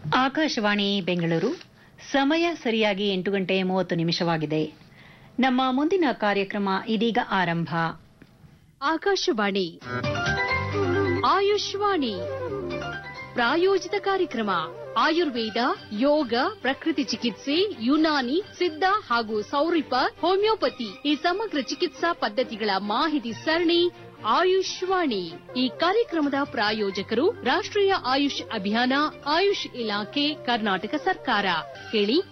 ಆಕಾಶವಾಣಿ ಬೆಂಗಳೂರು ಸಮಯ ಸರಿಯಾಗಿ ಎಂಟು ಗಂಟೆ ಮೂವತ್ತು ನಿಮಿಷವಾಗಿದೆ ನಮ್ಮ ಮುಂದಿನ ಕಾರ್ಯಕ್ರಮ ಇದೀಗ ಆರಂಭ ಆಕಾಶವಾಣಿ ಆಯುಷ್ವಾಣಿ ಪ್ರಾಯೋಜಿತ ಕಾರ್ಯಕ್ರಮ ಆಯುರ್ವೇದ ಯೋಗ ಪ್ರಕೃತಿ ಚಿಕಿತ್ಸೆ ಯುನಾನಿ ಸಿದ್ಧ ಹಾಗೂ ಸೌರಿಪ ಹೋಮಿಯೋಪತಿ ಈ ಸಮಗ್ರ ಚಿಕಿತ್ಸಾ ಪದ್ಧತಿಗಳ ಮಾಹಿತಿ ಸರಣಿ ಆಯುಷ್ವಾಣಿ ಈ ಕಾರ್ಯಕ್ರಮದ ಪ್ರಾಯೋಜಕರು ರಾಷ್ಟ್ರೀಯ ಆಯುಷ್ ಅಭಿಯಾನ ಆಯುಷ್ ಇಲಾಖೆ ಕರ್ನಾಟಕ ಸರ್ಕಾರ ಕೇಳಿ